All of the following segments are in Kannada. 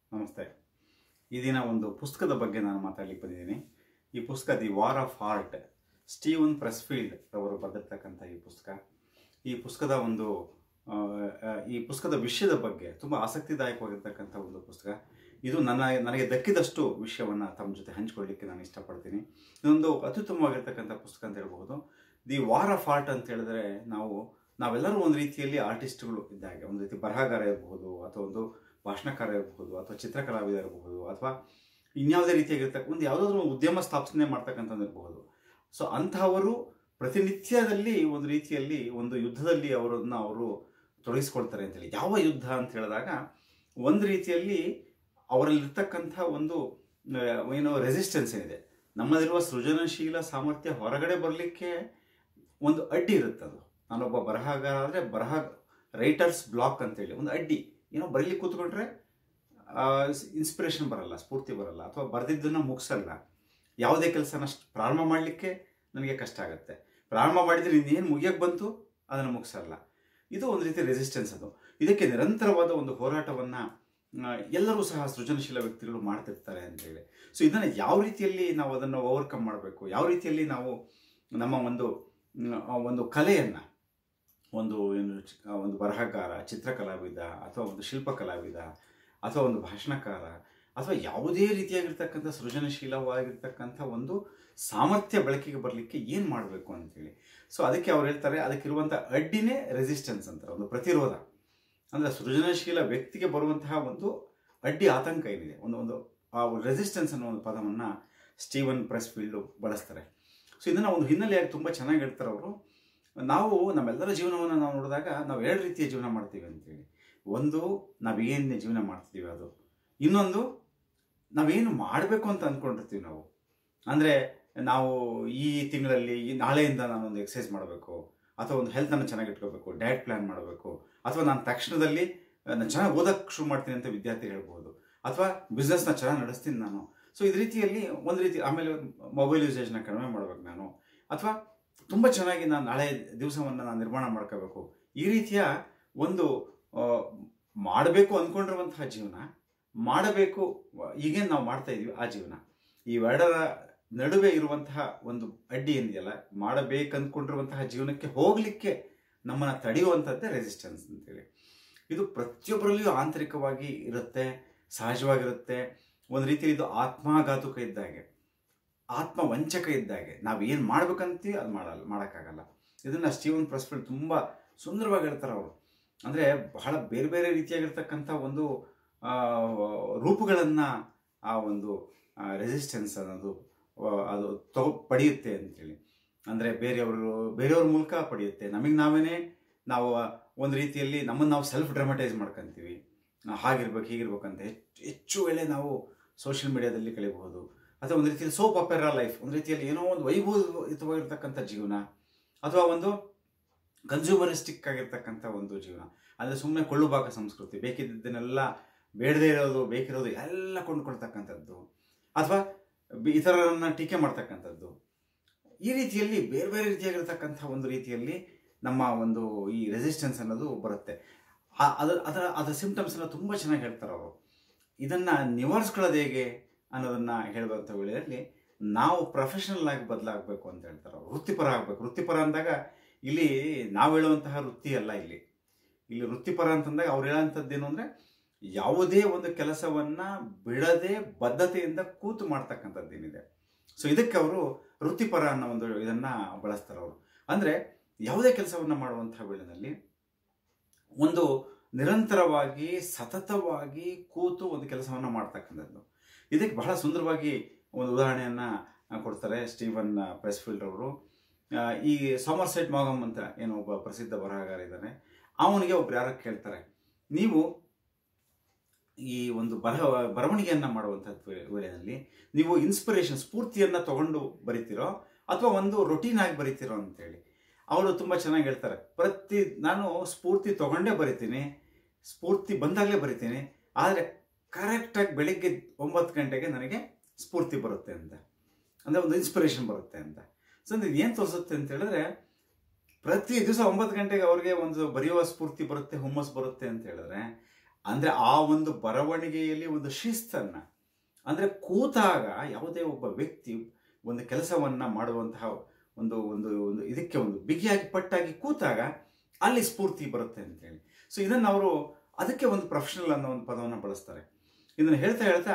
ನಮಸ್ತೆ ಈ ದಿನ ಒಂದು ಪುಸ್ತಕದ ಬಗ್ಗೆ ನಾನು ಮಾತಾಡ್ಲಿಕ್ಕೆ ಬಂದಿದ್ದೀನಿ ಈ ಪುಸ್ತಕ the war of art Steven Pressfield ಅವರು ಬರೆದಿರ್ತಕ್ಕಂಥ ಈ ಪುಸ್ತಕ ಈ ಪುಸ್ತಕದ ಒಂದು ಆ, ಆ, ಈ ಪುಸ್ತಕದ ವಿಷಯದ ಬಗ್ಗೆ ತುಂಬ ಆಸಕ್ತಿದಾಯಕವಾಗಿರ್ತಕ್ಕಂಥ ಒಂದು ಪುಸ್ತಕ ಇದು ನನ್ನ ನನಗೆ ದಕ್ಕಿದಷ್ಟು ವಿಷಯವನ್ನು ತಮ್ಮ ಜೊತೆ ಹಂಚ್ಕೊಳ್ಳಿಕ್ಕೆ ನಾನು ಇಷ್ಟಪಡ್ತೀನಿ ಇದೊಂದು ಅತ್ಯುತ್ತಮವಾಗಿರ್ತಕ್ಕಂಥ ಪುಸ್ತಕ ಅಂತ ಹೇಳ್ಬಹುದು ದಿ ವಾರ್ ಆಫ್ ಆರ್ಟ್ ಅಂತ ಹೇಳಿದ್ರೆ ನಾವು ನಾವೆಲ್ಲರೂ ಒಂದು ರೀತಿಯಲ್ಲಿ ಆರ್ಟಿಸ್ಟ್ಗಳು ಇದ್ದಾಗೆ ಒಂದು ರೀತಿ ಬರಹಗಾರ ಇರಬಹುದು ಅಥವಾ ಒಂದು ಭಾಷಣಕಾರ ಇರಬಹುದು ಅಥವಾ ಚಿತ್ರಕಲಾವಿದ ಇರಬಹುದು ಅಥವಾ ಇನ್ಯಾವುದೇ ರೀತಿಯಾಗಿರ್ತಕ್ಕ ಒಂದು ಯಾವುದಾದ್ರೂ ಒಂದು ಉದ್ಯಮ ಸ್ಥಾಪನೆ ಮಾಡ್ತಕ್ಕಂಥದ್ದು ಇರಬಹುದು ಸೊ ಅಂಥವರು ಪ್ರತಿನಿತ್ಯದಲ್ಲಿ ಒಂದು ರೀತಿಯಲ್ಲಿ ಒಂದು ಯುದ್ಧದಲ್ಲಿ ಅವರನ್ನ ಅವರು ತೊಡಗಿಸ್ಕೊಳ್ತಾರೆ ಅಂತೇಳಿ ಯಾವ ಯುದ್ಧ ಅಂತ ಹೇಳಿದಾಗ ಒಂದು ರೀತಿಯಲ್ಲಿ ಅವರಲ್ಲಿರ್ತಕ್ಕಂಥ ಒಂದು ಆ, ಏನು ರೆಸಿಸ್ಟೆನ್ಸ್ ಏನಿದೆ ನಮ್ಮಲ್ಲಿರುವ ಸೃಜನಶೀಲ ಸಾಮರ್ಥ್ಯ ಹೊರಗಡೆ ಬರಲಿಕ್ಕೆ ಒಂದು ಅಡ್ಡಿ ಇರುತ್ತೆ ಅದು ನಾನೊಬ್ಬ ಬರಹಗಾರ ಆದರೆ ಬರಹ ರೈಟರ್ಸ್ ಬ್ಲಾಕ್ ಅಂತೇಳಿ ಒಂದು ಅಡ್ಡಿ ಏನೋ ಬರೀಲಿಕ್ಕೆ ಕೂತ್ಕೊಂಡ್ರೆ ಇನ್ಸ್ಪಿರೇಷನ್ ಬರಲ್ಲ ಸ್ಫೂರ್ತಿ ಬರಲ್ಲ ಅಥವಾ ಬರೆದಿದ್ದನ್ನು ಮುಗಿಸಲ್ಲ ಯಾವುದೇ ಕೆಲಸನ ಪ್ರಾರಂಭ ಮಾಡಲಿಕ್ಕೆ ನನಗೆ ಕಷ್ಟ ಆಗುತ್ತೆ ಪ್ರಾರಂಭ ಮಾಡಿದರೆ ಇನ್ನೇನು ಮುಗಿಯಕ್ಕೆ ಬಂತು ಅದನ್ನು ಮುಗಿಸಲ್ಲ ಇದು ಒಂದು ರೀತಿ ರೆಸಿಸ್ಟೆನ್ಸ್ ಅದು ಇದಕ್ಕೆ ನಿರಂತರವಾದ ಒಂದು ಹೋರಾಟವನ್ನು ಎಲ್ಲರೂ ಸಹ ಸೃಜನಶೀಲ ವ್ಯಕ್ತಿಗಳು ಮಾಡ್ತಿರ್ತಾರೆ ಅಂತೇಳಿ ಸೊ ಇದನ್ನು ಯಾವ ರೀತಿಯಲ್ಲಿ ನಾವು ಅದನ್ನು ಓವರ್ಕಮ್ ಮಾಡಬೇಕು ಯಾವ ರೀತಿಯಲ್ಲಿ ನಾವು ನಮ್ಮ ಒಂದು ಮ್, ಆ ಒಂದು ಕಲೆಯನ್ನು ಒಂದು ಏನು ಚಿ- ಆ ಒಂದು ಬರಹಗಾರ ಚಿತ್ರಕಲಾವಿದ ಅಥವಾ ಒಂದು ಶಿಲ್ಪಕಲಾವಿದ ಅಥವಾ ಒಂದು ಭಾಷಣಕಾರ ಅಥವಾ ಯಾವುದೇ ರೀತಿಯಾಗಿರ್ತಕ್ಕಂಥ ಸೃಜನಶೀಲವಾಗಿರ್ತಕ್ಕಂಥ ಒಂದು ಸಾಮರ್ಥ್ಯ ಬೆಳಕಿಗೆ ಬರಲಿಕ್ಕೆ ಏನು ಮಾಡಬೇಕು ಅಂತೇಳಿ ಸೊ ಅದಕ್ಕೆ ಅವ್ರು ಹೇಳ್ತಾರೆ ಅದಕ್ಕಿರುವಂಥ ಅಡ್ಡಿನೇ ರೆಸಿಸ್ಟೆನ್ಸ್ ಅಂತಾರೆ ಒಂದು ಪ್ರತಿರೋಧ ಅಂದರೆ ಸೃಜನಶೀಲ ವ್ಯಕ್ತಿಗೆ ಬರುವಂತಹ ಒಂದು ಅಡ್ಡಿ ಆತಂಕ ಏನಿದೆ ಒಂದು ಒಂದು ಆ ರೆಸಿಸ್ಟೆನ್ಸ್ ಅನ್ನೋ ಒಂದು ಪದವನ್ನು ಸ್ಟೀವನ್ ಪ್ರೆಸ್ಫೀಲ್ಡು ಬಳಸ್ತಾರೆ ಸೊ ಇದನ್ನು ಒಂದು ಹಿನ್ನೆಲೆಯಾಗಿ ತುಂಬ ಚೆನ್ನಾಗಿ ಹೇಳ್ತಾರೆ ಅವರು ನಾವು ನಮ್ಮೆಲ್ಲರ ಜೀವನವನ್ನು ನಾವು ನೋಡಿದಾಗ ನಾವು ಎರಡು ರೀತಿಯ ಜೀವನ ಮಾಡ್ತೀವಿ ಅಂತೇಳಿ ಒಂದು ನಾವೇನು ಜೀವನ ಮಾಡ್ತಿದ್ದೀವಿ ಅದು ಇನ್ನೊಂದು ನಾವೇನು ಮಾಡಬೇಕು ಅಂತ ಅಂದ್ಕೊಂಡಿರ್ತೀವಿ ನಾವು ಅಂದರೆ ನಾವು ಈ ತಿಂಗಳಲ್ಲಿ ಈ ನಾಳೆಯಿಂದ ನಾನೊಂದು ಎಕ್ಸಸೈಸ್ ಮಾಡಬೇಕು ಅಥವಾ ಒಂದು ಹೆಲ್ತನ್ನು ಚೆನ್ನಾಗಿ ಇಟ್ಕೋಬೇಕು ಡಯಟ್ ಪ್ಲ್ಯಾನ್ ಮಾಡಬೇಕು ಅಥವಾ ನಾನು ತಕ್ಷಣದಲ್ಲಿ ನಾನು ಚೆನ್ನಾಗಿ ಓದಕ್ಕೆ ಶುರು ಮಾಡ್ತೀನಿ ಅಂತ ವಿದ್ಯಾರ್ಥಿ ಹೇಳ್ಬೋದು ಅಥವಾ ಬಿಸ್ನೆಸ್ನ ಚೆನ್ನಾಗಿ ನಡೆಸ್ತೀನಿ ನಾನು ಸೊ ಇದ ರೀತಿಯಲ್ಲಿ ಒಂದು ರೀತಿ ಆಮೇಲೆ ಮೊಬೈಲ್ ಯೂಸೇಜ್ನ ಕಡಿಮೆ ಮಾಡಬೇಕು ನಾನು ಅಥವಾ ತುಂಬ ಚೆನ್ನಾಗಿ ನಾನು ನಾಳೆ ದಿವಸವನ್ನು ನಾನು ನಿರ್ಮಾಣ ಮಾಡ್ಕೋಬೇಕು ಈ ರೀತಿಯ ಒಂದು ಮಾಡಬೇಕು ಅಂದ್ಕೊಂಡಿರುವಂತಹ ಜೀವನ ಮಾಡಬೇಕು ಈಗೇನು ನಾವು ಮಾಡ್ತಾ ಇದೀವಿ ಆ ಜೀವನ ಇವೆರಡರ ನಡುವೆ ಇರುವಂತಹ ಒಂದು ಅಡ್ಡಿ ಏನಿದೆಯಲ್ಲ ಮಾಡಬೇಕಂದ್ಕೊಂಡಿರುವಂತಹ ಜೀವನಕ್ಕೆ ಹೋಗಲಿಕ್ಕೆ ನಮ್ಮನ್ನು ತಡೆಯುವಂಥದ್ದೇ ರೆಸಿಸ್ಟೆನ್ಸ್ ಅಂತೇಳಿ ಇದು ಪ್ರತಿಯೊಬ್ಬರಲ್ಲಿಯೂ ಆಂತರಿಕವಾಗಿ ಇರುತ್ತೆ ಸಹಜವಾಗಿರುತ್ತೆ ಒಂದು ರೀತಿ ಇದು ಆತ್ಮಘಾತುಕ ಇದ್ದಾಗೆ ಆತ್ಮ ವಂಚಕ ಇದ್ದಾಗೆ ನಾವು ಏನು ಮಾಡ್ಬೇಕಂತೀವಿ ಅದು ಮಾಡಲ್ಲ ಮಾಡೋಕ್ಕಾಗಲ್ಲ ಇದನ್ನು ಸ್ಟೀವನ್ ಪ್ರೆಸ್ಫೀಲ್ಡ್ ತುಂಬ ಸುಂದರವಾಗಿ ಹೇಳ್ತಾರೆ ಅವರು ಅಂದರೆ ಬಹಳ ಬೇರೆ ಬೇರೆ ರೀತಿಯಾಗಿರ್ತಕ್ಕಂಥ ಒಂದು ಆ, ರೂಪಗಳನ್ನು ಆ ಒಂದು ರೆಸಿಸ್ಟೆನ್ಸ್ ಅನ್ನೋದು ಆ, ಅದು ತಗೊ ಪಡೆಯುತ್ತೆ ಅಂತೇಳಿ ಅಂದರೆ ಬೇರೆಯವರು ಬೇರೆಯವ್ರ ಮೂಲಕ ಪಡೆಯುತ್ತೆ ನಮಗೆ ನಾವೇನೇ ನಾವು ಒಂದು ರೀತಿಯಲ್ಲಿ ನಮ್ಮನ್ನು ನಾವು ಸೆಲ್ಫ್ ಡ್ರಾಮಟೈಸ್ ಮಾಡ್ಕೊತೀವಿ ನಾವು ಹಾಗಿರ್ಬೇಕು ಹೀಗಿರ್ಬೇಕು ಅಂತ ಹೆಚ್ಚು ಹೆಚ್ಚು ವೇಳೆ ನಾವು ಸೋಷಿಯಲ್ ಮೀಡಿಯಾದಲ್ಲಿ ಕಳಿಬಹುದು ಅಥವಾ ಒಂದು ರೀತಿಯಲ್ಲಿ ಸೋಪ್ ಅಪೆರಾ ಲೈಫ್ ಒಂದು ರೀತಿಯಲ್ಲಿ ಏನೋ ಒಂದು ವೈಭವಯುತವಾಗಿರ್ತಕ್ಕಂಥ ಜೀವನ ಅಥವಾ ಒಂದು ಕನ್ಸ್ಯೂಮರಿಸ್ಟಿಕ್ ಆಗಿರ್ತಕ್ಕಂಥ ಒಂದು ಜೀವನ ಅಂದರೆ ಸುಮ್ಮನೆ ಕೊಳ್ಳುಬಾಕ ಸಂಸ್ಕೃತಿ ಬೇಕಿದ್ದನ್ನೆಲ್ಲ ಬೇಡದೇ ಇರೋದು ಬೇಕಿರೋದು ಎಲ್ಲ ಕೊಂಡ್ಕೊಳ್ತಕ್ಕಂಥದ್ದು ಅಥವಾ ಬಿ- ಇತರರನ್ನ ಟೀಕೆ ಮಾಡ್ತಕ್ಕಂಥದ್ದು ಈ ರೀತಿಯಲ್ಲಿ ಬೇರೆ ಬೇರೆ ರೀತಿಯಾಗಿರ್ತಕ್ಕಂಥ ಒಂದು ರೀತಿಯಲ್ಲಿ ನಮ್ಮ ಒಂದು ಈ ರೆಸಿಸ್ಟೆನ್ಸ್ ಅನ್ನೋದು ಬರುತ್ತೆ ಆ- ಅದರ ಅದರ ಅದರ ಸಿಂಪ್ಟಮ್ಸ್ ಎಲ್ಲ ತುಂಬ ಚೆನ್ನಾಗಿ ಹೇಳ್ತಾರೆ ಅವರು ಇದನ್ನು ನಿವಾರಿಸ್ಕೊಳ್ಳೋದು ಹೇಗೆ ಅನ್ನೋದನ್ನು ಹೇಳುವಂಥ ವೇಳೆಯಲ್ಲಿ ನಾವು ಪ್ರೊಫೆಷನಲ್ ಆಗಿ ಬದಲಾಗಬೇಕು ಅಂತ ಹೇಳ್ತಾರೆ ಅವರು ವೃತ್ತಿಪರ ಆಗಬೇಕು ವೃತ್ತಿಪರ ಅಂದಾಗ ಇಲ್ಲಿ ನಾವು ಹೇಳುವಂತಹ ವೃತ್ತಿ ಅಲ್ಲ ಇಲ್ಲಿ ಇಲ್ಲಿ ವೃತ್ತಿಪರ ಅಂತಂದಾಗ ಅವ್ರು ಹೇಳೋಂಥದ್ದು ಏನು ಅಂದರೆ ಯಾವುದೇ ಒಂದು ಕೆಲಸವನ್ನ ಬಿಡದೆ ಬದ್ಧತೆಯಿಂದ ಕೂತು ಮಾಡ್ತಕ್ಕಂಥದ್ದು ಏನಿದೆ ಸೊ ಇದಕ್ಕೆ ಅವರು ವೃತ್ತಿಪರ ಅನ್ನೋ ಒಂದು ಇದನ್ನ ಬಳಸ್ತಾರೆ ಅವರು ಅಂದರೆ ಯಾವುದೇ ಕೆಲಸವನ್ನ ಮಾಡುವಂತಹ ವೇಳೆಯಲ್ಲಿ ಒಂದು ನಿರಂತರವಾಗಿ ಸತತವಾಗಿ ಕೂತು ಒಂದು ಕೆಲಸವನ್ನ ಮಾಡ್ತಕ್ಕಂಥದ್ದು ಇದಕ್ಕೆ ಬಹಳ ಸುಂದರವಾಗಿ ಒಂದು ಉದಾಹರಣೆಯನ್ನ ಆ, ಕೊಡ್ತಾರೆ ಸ್ಟೀವನ್ ಪ್ರೆಸ್ಫೀಲ್ಡ್ ಅವರು ಆ, ಈ ಸೋಮರ್ಸೆಟ್ ಮಾಗಮ್ ಅಂತ ಏನೋ ಒಬ್ಬ ಪ್ರಸಿದ್ಧ ಬರಹಗಾರ ಇದ್ದಾನೆ ಅವನಿಗೆ ಒಬ್ರು ಯಾರೋ ಕೇಳ್ತಾರೆ ನೀವು ಈ ಒಂದು ಬರಹ ಬರವಣಿಗೆಯನ್ನ ಮಾಡುವಂಥದ್ದು ವೇ- ವೇಳೆಯಲ್ಲಿ ನೀವು ಇನ್ಸ್ಪಿರೇಷನ್ ಸ್ಫೂರ್ತಿಯನ್ನ ತಗೊಂಡು ಬರಿತೀರೋ ಅಥವಾ ಒಂದು ರೊಟೀನ್ ಆಗಿ ಬರಿತೀರೋ ಅಂತೇಳಿ ಅವರು ತುಂಬ ಚೆನ್ನಾಗಿ ಹೇಳ್ತಾರೆ ಪ್ರತಿ ನಾನು ಸ್ಫೂರ್ತಿ ತಗೊಂಡೇ ಬರಿತೀನಿ ಸ್ಫೂರ್ತಿ ಬಂದಾಗಲೇ ಬರಿತೀನಿ ಆದರೆ ಕರೆಕ್ಟಾಗಿ ಬೆಳಿಗ್ಗೆ ಒಂಬತ್ತು ಗಂಟೆಗೆ ನನಗೆ ಸ್ಫೂರ್ತಿ ಬರುತ್ತೆ ಅಂತ ಅಂದರೆ ಒಂದು ಇನ್ಸ್ಪಿರೇಷನ್ ಬರುತ್ತೆ ಅಂತ ಸೊ ಇದು ಏನು ತೋರಿಸುತ್ತೆ ಅಂತ ಹೇಳಿದ್ರೆ ಪ್ರತಿ ದಿವಸ ಒಂಬತ್ತು ಗಂಟೆಗೆ ಅವ್ರಿಗೆ ಒಂದು ಬರೆಯುವ ಸ್ಫೂರ್ತಿ ಬರುತ್ತೆ ಹುಮ್ಮಸ್ ಬರುತ್ತೆ ಅಂತ ಹೇಳಿದ್ರೆ ಅಂದರೆ ಆ ಒಂದು ಬರವಣಿಗೆಯಲ್ಲಿ ಒಂದು ಶಿಸ್ತನ್ನು ಅಂದರೆ ಕೂತಾಗ ಯಾವುದೇ ಒಬ್ಬ ವ್ಯಕ್ತಿ ಒಂದು ಕೆಲಸವನ್ನು ಮಾಡುವಂತಹ ಒಂದು ಒಂದು ಒಂದು ಇದಕ್ಕೆ ಒಂದು ಬಿಗಿಯಾಗಿ ಪಟ್ಟಾಗಿ ಕೂತಾಗ ಅಲ್ಲಿ ಸ್ಫೂರ್ತಿ ಬರುತ್ತೆ ಅಂತೇಳಿ ಸೊ ಇದನ್ನು ಅವರು ಅದಕ್ಕೆ ಒಂದು ಪ್ರೊಫೆಷನಲ್ ಅನ್ನೋ ಒಂದು ಪದವನ್ನು ಬಳಸ್ತಾರೆ ಇದನ್ನು ಹೇಳ್ತಾ ಹೇಳ್ತಾ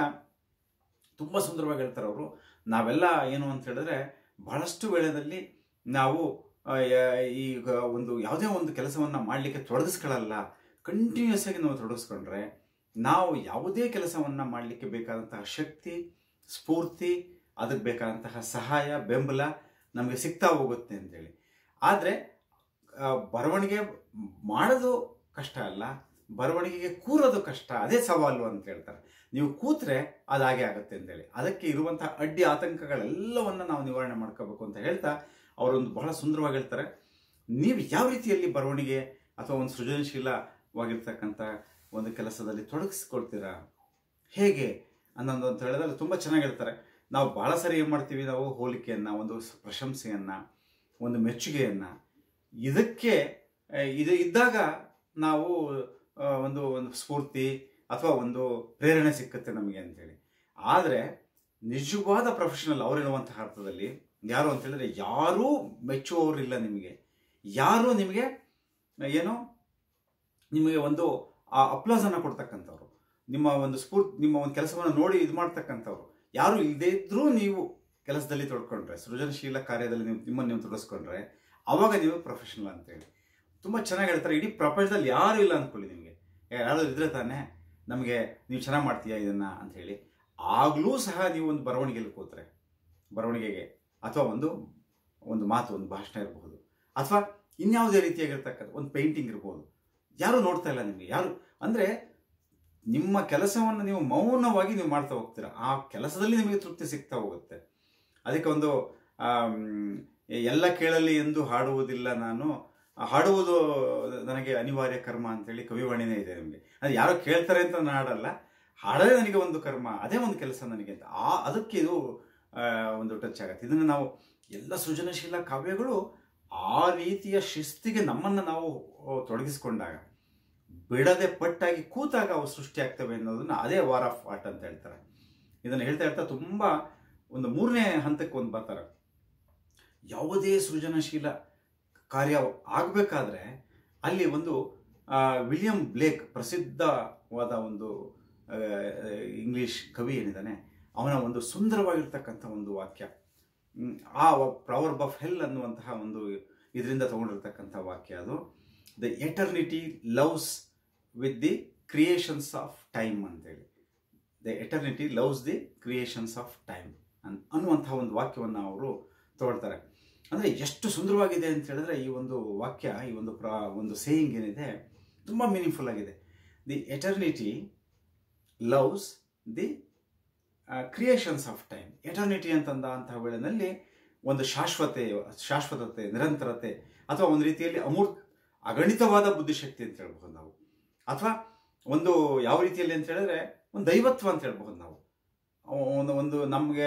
ತುಂಬ ಸುಂದರವಾಗಿ ಹೇಳ್ತಾರೆ ಅವರು ನಾವೆಲ್ಲ ಏನು ಅಂತ ಹೇಳಿದ್ರೆ ಬಹಳಷ್ಟು ವೇಳೆಯಲ್ಲಿ ನಾವು ಆ, ಯ- ಈಗ ಒಂದು ಯಾವುದೇ ಒಂದು ಕೆಲಸವನ್ನು ಮಾಡಲಿಕ್ಕೆ ತೊಡಗಿಸ್ಕೊಳ್ಳಲ್ಲ ಕಂಟಿನ್ಯೂಸ್ ಆಗಿ ನಾವು ತೊಡಗಿಸ್ಕೊಂಡ್ರೆ ನಾವು ಯಾವುದೇ ಕೆಲಸವನ್ನು ಮಾಡಲಿಕ್ಕೆ ಬೇಕಾದಂತಹ ಶಕ್ತಿ ಸ್ಫೂರ್ತಿ ಅದಕ್ಕೆ ಬೇಕಾದಂತಹ ಸಹಾಯ ಬೆಂಬಲ ನಮಗೆ ಸಿಗ್ತಾ ಹೋಗುತ್ತೆ ಅಂತೇಳಿ ಆದರೆ ಬರವಣಿಗೆ ಮಾಡೋದು ಕಷ್ಟ ಅಲ್ಲ ಬರವಣಿಗೆಗೆ ಕೂರೋದು ಕಷ್ಟ ಅದೇ ಸವಾಲು ಅಂತ ಹೇಳ್ತಾರೆ ನೀವು ಕೂತ್ರೆ ಅದು ಹಾಗೆ ಆಗುತ್ತೆ ಅಂತೇಳಿ ಅದಕ್ಕೆ ಇರುವಂತಹ ಅಡ್ಡಿ ಆತಂಕಗಳೆಲ್ಲವನ್ನು ನಾವು ನಿವಾರಣೆ ಮಾಡ್ಕೋಬೇಕು ಅಂತ ಹೇಳ್ತಾ ಅವರೊಂದು ಬಹಳ ಸುಂದರವಾಗಿ ಹೇಳ್ತಾರೆ ನೀವು ಯಾವ ರೀತಿಯಲ್ಲಿ ಬರವಣಿಗೆ ಅಥವಾ ಒಂದು ಸೃಜನಶೀಲವಾಗಿರ್ತಕ್ಕಂಥ ಒಂದು ಕೆಲಸದಲ್ಲಿ ತೊಡಗಿಸ್ಕೊಳ್ತೀರಾ ಹೇಗೆ ಅನ್ನೋದು ಅಂತ ಹೇಳಿದ್ರೆ ತುಂಬ ಚೆನ್ನಾಗಿ ಹೇಳ್ತಾರೆ ನಾವು ಭಾಳ ಸರಿ ಏನು ಮಾಡ್ತೀವಿ ನಾವು ಹೋಲಿಕೆಯನ್ನು ಒಂದು ಸ- ಪ್ರಶಂಸೆಯನ್ನು ಒಂದು ಮೆಚ್ಚುಗೆಯನ್ನು ಇದಕ್ಕೆ ಆ, ಇದು ಇದ್ದಾಗ ನಾವು ಆ, ಒಂದು ಒಂದು ಸ್ಫೂರ್ತಿ ಅಥವಾ ಒಂದು ಪ್ರೇರಣೆ ಸಿಕ್ಕುತ್ತೆ ನಮಗೆ ಅಂತೇಳಿ ಆದರೆ ನಿಜವಾದ ಪ್ರೊಫೆಷನಲ್ ಅವರಿರುವಂತಹ ಅರ್ಥದಲ್ಲಿ ಯಾರು ಅಂತ ಹೇಳಿದ್ರೆ ಯಾರೂ ಮೆಚ್ಚುವವರಿಲ್ಲ ನಿಮಗೆ ಯಾರೂ ನಿಮಗೆ ಏನು ನಿಮಗೆ ಒಂದು ಆ ಅಪ್ಲಾಸನ್ನು ಕೊಡ್ತಕ್ಕಂಥವ್ರು ನಿಮ್ಮ ಒಂದು ಸ್ಫೂರ್ತಿ ನಿಮ್ಮ ಒಂದು ಕೆಲಸವನ್ನು ನೋಡಿ ಇದು ಮಾಡ್ತಕ್ಕಂಥವ್ರು ಯಾರು ಇಲ್ಲದೇ ಇದ್ರೂ ನೀವು ಕೆಲಸದಲ್ಲಿ ತೊಡ್ಕೊಂಡ್ರೆ ಸೃಜನಶೀಲ ಕಾರ್ಯದಲ್ಲಿ ನೀವು ನಿಮ್ಮನ್ನು ನೀವು ತೊಡಗಿಸ್ಕೊಂಡ್ರೆ ಅವಾಗ ನೀವು ಪ್ರೊಫೆಷನಲ್ ಅಂತೇಳಿ ತುಂಬ ಚೆನ್ನಾಗಿ ಹೇಳ್ತಾರೆ ಇಡೀ ಪ್ರಪಂಚದಲ್ಲಿ ಯಾರೂ ಇಲ್ಲ ಅಂದ್ಕೊಳ್ಳಿ ನಿಮಗೆ ಯಾರಾದರೂ ಇದ್ರೆ ತಾನೇ ನಮಗೆ ನೀವು ಚೆನ್ನಾಗಿ ಮಾಡ್ತೀಯಾ ಇದನ್ನು ಅಂತ ಹೇಳಿ ಆಗಲೂ ಸಹ ನೀವು ಒಂದು ಬರವಣಿಗೆಯಲ್ಲಿ ಕೂತ್ರೆ ಬರವಣಿಗೆಗೆ ಅಥವಾ ಒಂದು ಒಂದು ಮಾತು ಒಂದು ಭಾಷಣ ಇರಬಹುದು ಅಥವಾ ಇನ್ಯಾವುದೇ ರೀತಿಯಾಗಿರ್ತಕ್ಕಂಥ ಒಂದು ಪೇಂಟಿಂಗ್ ಇರ್ಬೋದು ಯಾರು ನೋಡ್ತಾ ಇಲ್ಲ ನಿಮಗೆ ಯಾರು ಅಂದರೆ ನಿಮ್ಮ ಕೆಲಸವನ್ನು ನೀವು ಮೌನವಾಗಿ ನೀವು ಮಾಡ್ತಾ ಹೋಗ್ತೀರಾ ಆ ಕೆಲಸದಲ್ಲಿ ನಿಮಗೆ ತೃಪ್ತಿ ಸಿಗ್ತಾ ಹೋಗುತ್ತೆ ಅದಕ್ಕೆ ಒಂದು ಆಮ್, ಎಲ್ಲ ಕೇಳಲಿ ಎಂದು ಹಾಡುವುದಿಲ್ಲ ನಾನು ಹಾಡುವುದು ನನಗೆ ಅನಿವಾರ್ಯ ಕರ್ಮ ಅಂತೇಳಿ ಕವಿವಾಣಿನೇ ಇದೆ ನಿಮಗೆ ಅದು ಯಾರೋ ಕೇಳ್ತಾರೆ ಅಂತ ನಾನು ಹಾಡಲ್ಲ ಹಾಡೋದೇ ನನಗೆ ಒಂದು ಕರ್ಮ ಅದೇ ಒಂದು ಕೆಲಸ ನನಗೆ ಅಂತ ಆ ಅದಕ್ಕೆ ಇದು ಆ, ಒಂದು ಟಚ್ ಆಗುತ್ತೆ ಇದನ್ನು ನಾವು ಎಲ್ಲ ಸೃಜನಶೀಲ ಕಾವ್ಯಗಳು ಆ ರೀತಿಯ ಶಿಸ್ತಿಗೆ ನಮ್ಮನ್ನು ನಾವು ಆ, ತೊಡಗಿಸ್ಕೊಂಡಾಗ ಬಿಡದೆ ಪಟ್ಟಾಗಿ ಕೂತಾಗ ಅವು ಸೃಷ್ಟಿಯಾಗ್ತವೆ ಅನ್ನೋದನ್ನ ಅದೇ ವಾರ್ ಆಫ್ ಆರ್ಟ್ ಅಂತ ಹೇಳ್ತಾರೆ ಇದನ್ನು ಹೇಳ್ತಾ ಹೇಳ್ತಾ ತುಂಬ ಒಂದು ಮೂರನೇ ಹಂತಕ್ಕೆ ಒಂದು ಬರ್ತಾರೆ ಯಾವುದೇ ಸೃಜನಶೀಲ ಕಾರ್ಯ ಆಗಬೇಕಾದ್ರೆ ಅಲ್ಲಿ ಒಂದು ಆ, ವಿಲಿಯಂ ಬ್ಲೇಕ್ ಪ್ರಸಿದ್ಧವಾದ ಒಂದು ಆ, ಇಂಗ್ಲಿಷ್ ಕವಿ ಏನಿದ್ದಾನೆ ಅವನ ಒಂದು ಸುಂದರವಾಗಿರ್ತಕ್ಕಂಥ ಒಂದು ವಾಕ್ಯ ಹ್ಮ್, ಆ ಪ್ರವರ್ಬ್ ಆಫ್ ಹೆಲ್ ಅನ್ನುವಂತಹ ಒಂದು ಇದರಿಂದ ತಗೊಂಡಿರ್ತಕ್ಕಂಥ ವಾಕ್ಯ ಅದು the eternity loves with the creations of time ಅಂತೇಳಿ the eternity loves the creations of time ಅನ್ ಅನ್ನುವಂತಹ ಒಂದು ವಾಕ್ಯವನ್ನು ಅವರು ತಗೊಳ್ತಾರೆ ಅಂದರೆ ಎಷ್ಟು ಸುಂದರವಾಗಿದೆ ಅಂತ ಹೇಳಿದ್ರೆ ಈ ಒಂದು ವಾಕ್ಯ ಈ ಒಂದು ಪ್ರ ಒಂದು ಸೇಯಿಂಗ್ ಏನಿದೆ ತುಂಬ ಮೀನಿಂಗ್ಫುಲ್ ಆಗಿದೆ the eternity loves the creations of time eternity ಅಂತಂದ ಅಂತಹ ವೇಳೆಯಲ್ಲಿ ಒಂದು ಶಾಶ್ವತೆ ಶಾಶ್ವತತೆ ನಿರಂತರತೆ ಅಥವಾ ಒಂದು ರೀತಿಯಲ್ಲಿ ಅಮೂರ್ತ ಅಗಣಿತವಾದ ಬುದ್ಧಿಶಕ್ತಿ ಅಂತ ಹೇಳ್ಬಹುದು ನಾವು ಅಥವಾ ಒಂದು ಯಾವ ರೀತಿಯಲ್ಲಿ ಅಂತ ಹೇಳಿದ್ರೆ ಒಂದು ದೈವತ್ವ ಅಂತ ಹೇಳ್ಬಹುದು ನಾವು ಒಂದು ಒಂದು ನಮಗೆ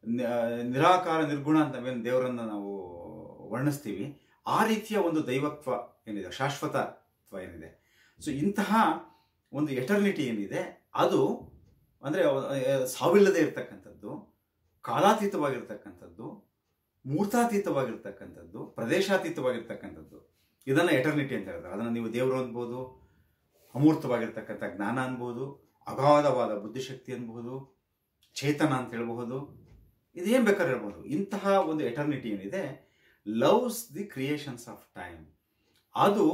ನಿರಾಕಾರ ನಿರ್ಗುಣ ಅಂತ ಏನು ದೇವರನ್ನು ನಾವು ವರ್ಣಿಸ್ತೀವಿ ಆ ರೀತಿಯ ಒಂದು ದೈವತ್ವ ಏನಿದೆ ಶಾಶ್ವತತ್ವ ಏನಿದೆ ಸೊ ಇಂತಹ ಒಂದು ಎಟರ್ನಿಟಿ ಏನಿದೆ ಅದು ಅಂದರೆ ಸಾವಿಲ್ಲದೆ ಇರತಕ್ಕಂಥದ್ದು ಕಾಲಾತೀತವಾಗಿರ್ತಕ್ಕಂಥದ್ದು ಮೂರ್ತಾತೀತವಾಗಿರ್ತಕ್ಕಂಥದ್ದು ಪ್ರದೇಶಾತೀತವಾಗಿರ್ತಕ್ಕಂಥದ್ದು ಇದನ್ನು ಎಟರ್ನಿಟಿ ಅಂತ ಹೇಳ್ತಾರೆ ಅದನ್ನು ನೀವು ದೇವರು ಅನ್ಬೋದು ಅಮೂರ್ತವಾಗಿರ್ತಕ್ಕಂಥ ಜ್ಞಾನ ಅನ್ಬೋದು ಅಗಾಧವಾದ ಬುದ್ಧಿಶಕ್ತಿ ಅನ್ಬೋದು ಚೇತನ ಅಂತ ಹೇಳ್ಬಹುದು ಇದೇನು ಬೇಕಾದ್ರೆ ಹೇಳ್ಬೋದು ಇಂತಹ ಒಂದು ಎಟರ್ನಿಟಿ ಏನಿದೆ loves the creations of time ಅದು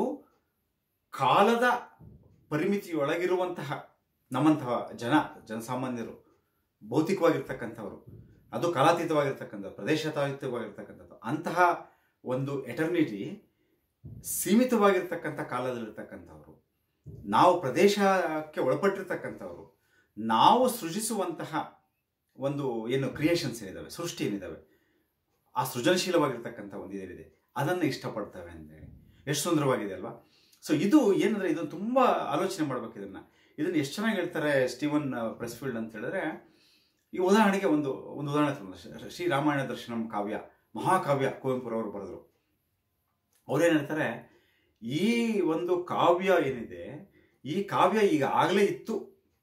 ಕಾಲದ ಪರಿಮಿತಿಯೊಳಗಿರುವಂತಹ ನಮ್ಮಂತಹ ಜನ ಜನಸಾಮಾನ್ಯರು ಭೌತಿಕವಾಗಿರ್ತಕ್ಕಂಥವರು ಅದು ಕಾಲಾತೀತವಾಗಿರ್ತಕ್ಕಂಥದ್ದು ಪ್ರದೇಶಾತೀತವಾಗಿರ್ತಕ್ಕಂಥದ್ದು ಅಂತಹ ಒಂದು ಎಟರ್ನಿಟಿ ಸೀಮಿತವಾಗಿರ್ತಕ್ಕಂಥ ಕಾಲದಲ್ಲಿರ್ತಕ್ಕಂಥವ್ರು ನಾವು ಪ್ರದೇಶಕ್ಕೆ ಒಳಪಟ್ಟಿರ್ತಕ್ಕಂಥವ್ರು ನಾವು ಸೃಜಿಸುವಂತಹ ಒಂದು ಏನು ಕ್ರಿಯೇಷನ್ಸ್ ಏನಿದಾವೆ ಸೃಷ್ಟಿ ಏನಿದಾವೆ ಆ ಸೃಜನಶೀಲವಾಗಿರ್ತಕ್ಕಂಥ ಒಂದು ಇದೇನಿದೆ ಅದನ್ನು ಇಷ್ಟಪಡ್ತವೆ ಅಂತೇಳಿ ಎಷ್ಟು ಸುಂದರವಾಗಿದೆ ಅಲ್ವಾ ಸೊ ಇದು ಏನಂದ್ರೆ ಇದನ್ನು ತುಂಬ ಆಲೋಚನೆ ಮಾಡ್ಬೇಕು ಇದನ್ನ ಇದನ್ನು ಎಷ್ಟು ಚೆನ್ನಾಗಿ ಹೇಳ್ತಾರೆ ಸ್ಟೀವನ್ ಪ್ರೆಸ್ಫೀಲ್ಡ್ ಅಂತ ಹೇಳಿದ್ರೆ ಈ ಉದಾಹರಣೆಗೆ ಒಂದು ಒಂದು ಉದಾಹರಣೆ ತಗೊಂಡು ಶ್ರೀ ರಾಮಾಯಣ ದರ್ಶನಂ ಕಾವ್ಯ ಮಹಾಕಾವ್ಯ ಕುವೆಂಪುರವರು ಬರೆದರು ಅವ್ರೇನು ಹೇಳ್ತಾರೆ ಈ ಒಂದು ಕಾವ್ಯ ಏನಿದೆ ಈ ಕಾವ್ಯ ಈಗ ಆಗಲೇ ಇತ್ತು